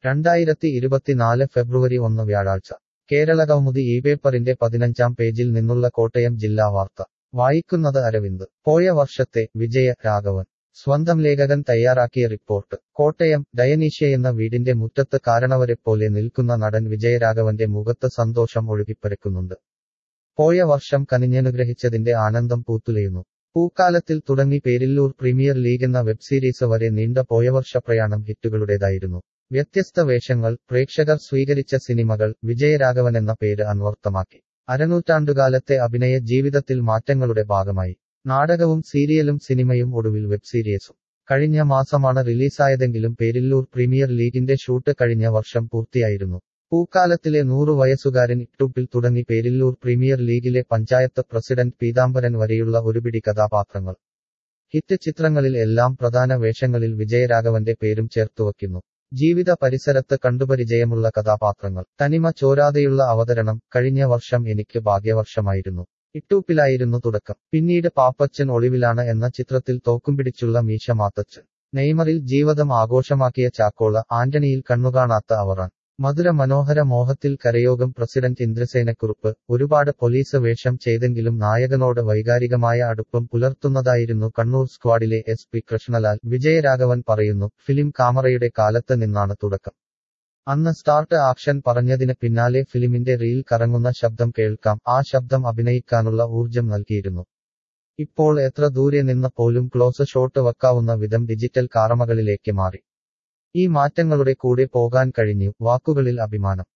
രണ്ടായിരത്തി ഇരുപത്തിനാല് ഫെബ്രുവരി ഒന്ന് വ്യാഴാഴ്ച കേരളകൗമുദി ഈ പേപ്പറിന്റെ പതിനഞ്ചാം പേജിൽ നിന്നുള്ള കോട്ടയം ജില്ലാ വാർത്ത വായിക്കുന്നത് അരവിന്ദ് പോയ വർഷത്തെ വിജയ രാഘവൻ സ്വന്തം ലേഖകൻ തയ്യാറാക്കിയ റിപ്പോർട്ട് കോട്ടയം ഡയനീഷ്യയെന്ന വീടിന്റെ മുറ്റത്ത് കാരണവരെപ്പോലെ നിൽക്കുന്ന നടൻ വിജയരാഘവന്റെ മുഖത്ത് സന്തോഷം ഒഴുകിപ്പരക്കുന്നുണ്ട് പോയ വർഷം കനിഞ്ഞനുഗ്രഹിച്ചതിന്റെ ആനന്ദം പൂത്തുലയുന്നു പൂക്കാലത്തിൽ തുടങ്ങി പേരില്ലൂർ പ്രീമിയർ ലീഗ് എന്ന വെബ് സീരീസ് വരെ നീണ്ട പോയവർഷ പ്രയാണം ഹിറ്റുകളുടേതായിരുന്നു വ്യത്യസ്ത വേഷങ്ങൾ പ്രേക്ഷകർ സ്വീകരിച്ച സിനിമകൾ വിജയരാഘവൻ എന്ന പേര് അന്വർത്ഥമാക്കി അരനൂറ്റാണ്ടുകാലത്തെ അഭിനയ ജീവിതത്തിൽ മാറ്റങ്ങളുടെ ഭാഗമായി നാടകവും സീരിയലും സിനിമയും ഒടുവിൽ വെബ് സീരീസും കഴിഞ്ഞ മാസമാണ് റിലീസായതെങ്കിലും പേരില്ലൂർ പ്രീമിയർ ലീഗിന്റെ ഷൂട്ട് കഴിഞ്ഞ വർഷം പൂർത്തിയായിരുന്നു പൂക്കാലത്തിലെ നൂറു വയസ്സുകാരൻ ഇട്ടൂപ്പിൽ തുടങ്ങി പേരില്ലൂർ പ്രീമിയർ ലീഗിലെ പഞ്ചായത്ത് പ്രസിഡന്റ് പീതാംബരൻ വരെയുള്ള ഒരുപിടി കഥാപാത്രങ്ങൾ ഹിറ്റ് ചിത്രങ്ങളിൽ എല്ലാം പ്രധാന വേഷങ്ങളിൽ വിജയരാഘവന്റെ പേരും ചേർത്തുവയ്ക്കുന്നു ജീവിത പരിസരത്ത് കണ്ടുപരിചയമുള്ള കഥാപാത്രങ്ങൾ തനിമ ചോരാതെയുള്ള അവതരണം കഴിഞ്ഞ വർഷം എനിക്ക് ഭാഗ്യവർഷമായിരുന്നു ഇട്ടൂപ്പിലായിരുന്നു തുടക്കം പിന്നീട് പാപ്പച്ചൻ ഒളിവിലാണ് എന്ന ചിത്രത്തിൽ തോക്കുംപിടിച്ചുള്ള മീശ മാത്തച്ചൻ നെയ്മറിൽ ജീവിതം ആഘോഷമാക്കിയ ചാക്കോള ആന്റണിയിൽ കണ്ണുകാണാത്ത അവറാൻ മധുര മനോഹര മോഹത്തിൽ കരയോഗം പ്രസിഡന്റ് ഇന്ദ്രസേനക്കുറുപ്പ് ഒരുപാട് പോലീസ് വേഷം ചെയ്തെങ്കിലും നായകനോട് വൈകാരികമായ അടുപ്പം പുലർത്തുന്നതായിരുന്നു കണ്ണൂർ സ്ക്വാഡിലെ എസ് പി കൃഷ്ണലാൽ വിജയരാഘവൻ പറയുന്നു ഫിലിം കാമറയുടെ കാലത്ത് നിന്നാണ് തുടക്കം അന്ന് സ്റ്റാർട്ട് ആക്ഷൻ പറഞ്ഞതിന് പിന്നാലെ ഫിലിമിന്റെ റീൽ കറങ്ങുന്ന ശബ്ദം കേൾക്കാം ആ ശബ്ദം അഭിനയിക്കാനുള്ള ഊർജം നൽകിയിരുന്നു ഇപ്പോൾ എത്ര ദൂരെ നിന്ന് പോലും ക്ലോസ് ഷോട്ട് വെക്കാവുന്ന വിധം ഡിജിറ്റൽ കാറമകളിലേക്ക് മാറി ഈ മാറ്റങ്ങളുടെ കൂടെ പോകാൻ കഴിഞ്ഞു വാക്കുകളിൽ അഭിമാനം